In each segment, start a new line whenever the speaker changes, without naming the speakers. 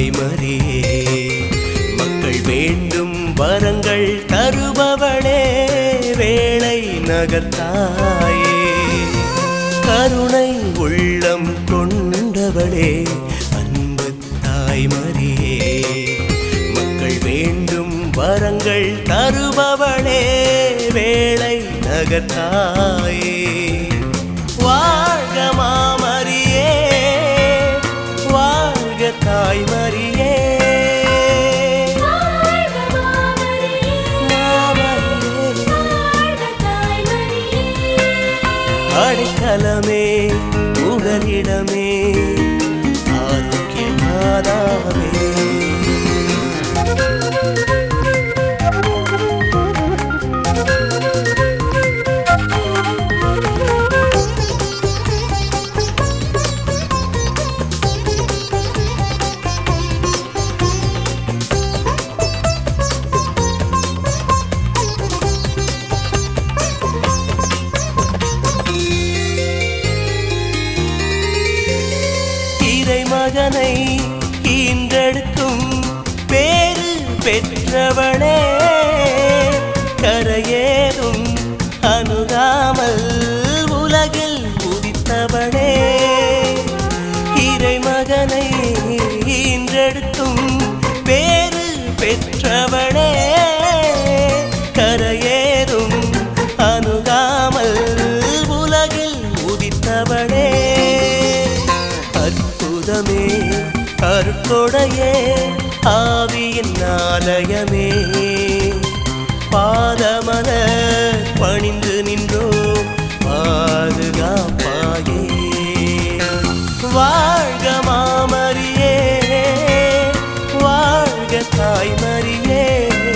தாய்மரியே மக்கள் வேண்டும் வரங்கள் தருபவளே வேளை நகர்த்தாயே கருணை உள்ளம் கொண்டவளே அன்பு தாய்மரியே மக்கள் வேண்டும் வரங்கள் தருபவளே வேளை நகர்த்தாயே வாழ்க மாமரியே வாழ்க தாய்மரியே
வாழ்க மாமரியே
மாமரியே
வாழ்க தாய்மரியே
அடைக்கலமே புகலிடமே ஆரோக்கிய மாதாவே இறைமகனை ஈன்றெடுக்கும் பேரு பெற்றவளே கரையேதும் அணுகாமல் உலகில் உதித்தவளே இறைமகனை ஈன்றெடுக்கும் பேரு பெற்றவளே கரையேறும் அணுகாமல் உலகில் உதித்தவளே அற்புதமே அருக்கொடையே ஆவியின் ஆலயமே பாதமல பணிந்து நின்றோம் பாதுகாப்பாயே வாழ்க மாமரியே வாழ்க தாய்மரியே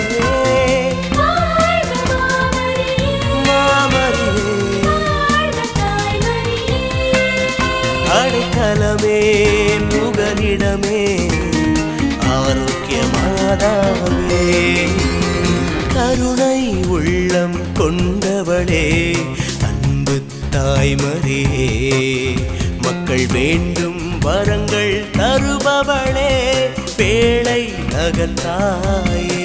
வாழ்க மாமரியே
மாமரியே
வாழ்க தாய்மரியே
அடைக்கலமே புகலிடமே ஆரோக்கிய மாதாவே கருணை உள்ளம் கொண்டவளே அன்பு தாய்மரியே மக்கள் வேண்டும் வரங்கள் தருபவளே பேழை நகர்த்தாயே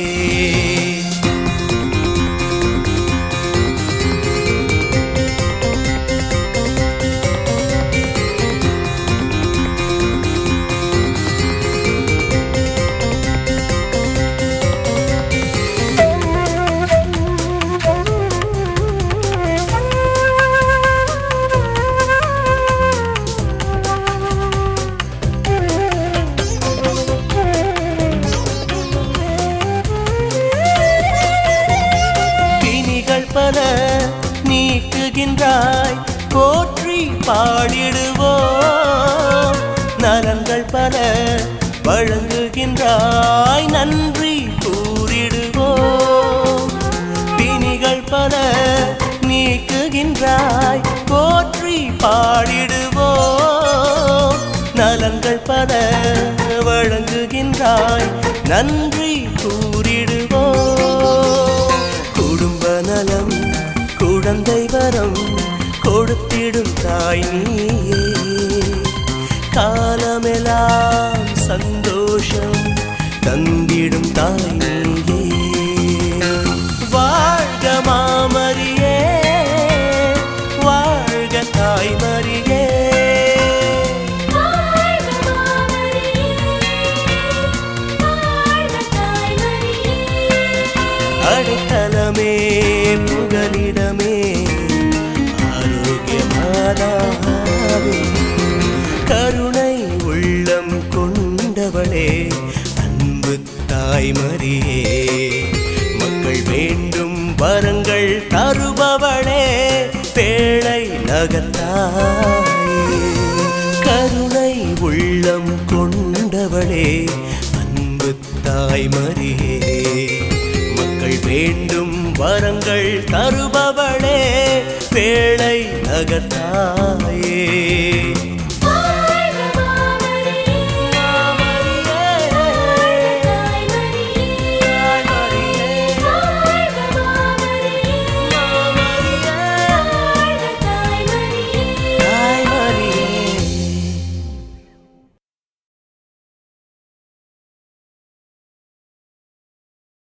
பிணிகள் பல நீக்குகின்றாய் போற்றி பாடிடுவோம் நலன்கள் பல வழங்குகின்றாய் நன்றி கூறிடுவோம் பிணிகள் பல நீக்குகின்றாய் போற்றி பாடிடுவோம் நலன்கள் பல வழங்குகின்றாய் நன்றி கூறிடுவோம் குடும்ப நலம் குழந்தை வரம் கொடுத்திடும் தாய் நீயே காலமெல்லாம் சந்தோஷம் தந்திடும் தாய் நீயே வாழ்க மாமரியே வாழ்க தாய்மரியே
வாழ்க மாமரியே வாழ்க தாய்மரியே
அடைக்கலமே புகலிடமே ஆரோக்கிய மாதாவே கருணை உள்ளம் கொண்டவளே அன்பு தாய்மரியே மக்கள் வேண்டும் வரங்கள் தருபவளே பேழை நகர்த்தாயே கருணை உள்ளம் கொண்டவளே அன்பு தாய்மரியே மக்கள் வேண்டும் வரங்கள் தருபவளே பேழை நகர்த்தாயே